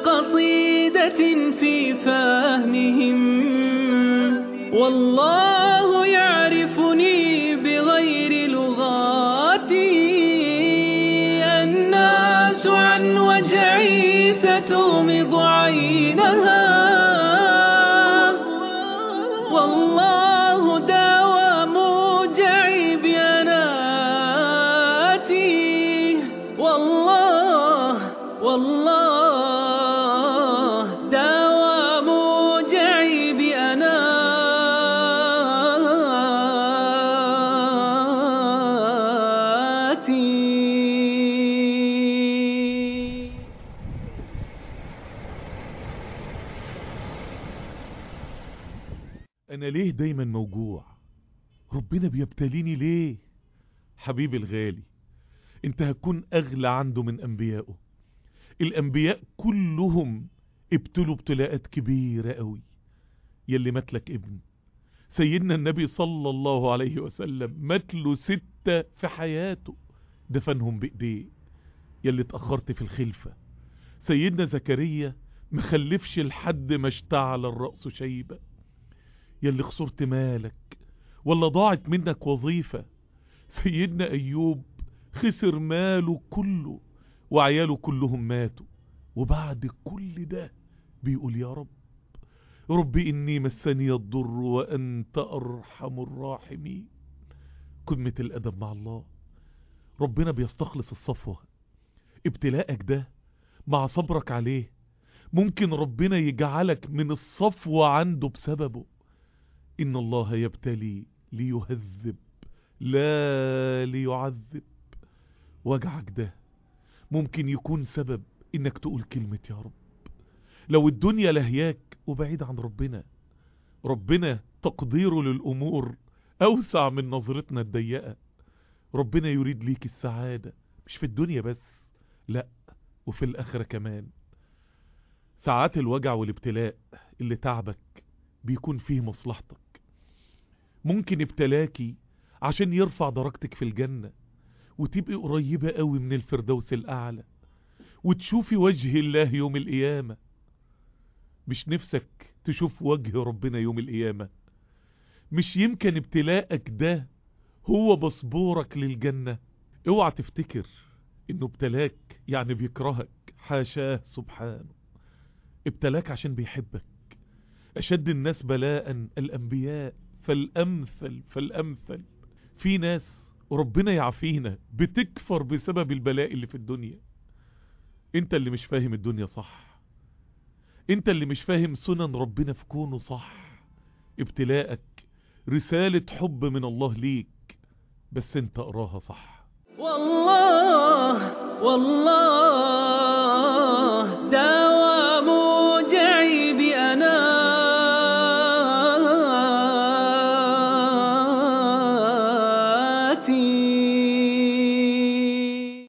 قصيدة في فهمهم والله يعرفني بغير لغاتي الناس عن وجعي ستغمض عينها والله داوى موجعي بيناتي والله والله داوى موجعي بأناتي انا ليه دايما موجوع ربنا بيبتليني ليه حبيبي الغالي انت هتكون اغلى عنده من انبيائه الانبياء كلهم ابتلوا ابتلاءات كبيرة قوي يلي ماتلك ابن سيدنا النبي صلى الله عليه وسلم ماتله ستة في حياته دفنهم بايديه يلي اتأخرت في الخلفة سيدنا زكريا مخلفش لحد ما اشتعل الرأس شيبة يلي خسرت مالك ولا ضاعت منك وظيفة سيدنا أيوب خسر ماله كله وعياله كلهم ماتوا وبعد كل ده بيقول يا رب رب إني مسني الضر وأنت أرحم الراحمين قمة الأدب مع الله ربنا بيستخلص الصفوة ابتلاءك ده مع صبرك عليه ممكن ربنا يجعلك من الصفوة عنده بسببه إن الله يبتلي ليهذب لا ليعذب وجعك ده ممكن يكون سبب إنك تقول كلمة يا رب لو الدنيا لهياك وبعيد عن ربنا ربنا تقديره للأمور أوسع من نظرتنا الضيقة ربنا يريد ليك السعادة مش في الدنيا بس لا وفي الآخرة كمان ساعات الوجع والابتلاء اللي تعبك بيكون فيه مصلحتك ممكن ابتلاكي عشان يرفع درجتك في الجنة وتبقي قريبة قوي من الفردوس الأعلى وتشوفي وجه الله يوم القيامة مش نفسك تشوف وجه ربنا يوم القيامة مش يمكن ابتلاءك ده هو بصبورك للجنة اوعى تفتكر انه ابتلاك يعني بيكرهك حاشاه سبحانه ابتلاك عشان بيحبك أشد الناس بلاء الأنبياء فالأمثل فالأمثل في ناس ربنا يعافينا بتكفر بسبب البلاء اللي في الدنيا انت اللي مش فاهم الدنيا صح انت اللي مش فاهم سنن ربنا في كونه صح ابتلاءك رسالة حب من الله ليك بس انت اقراها صح والله والله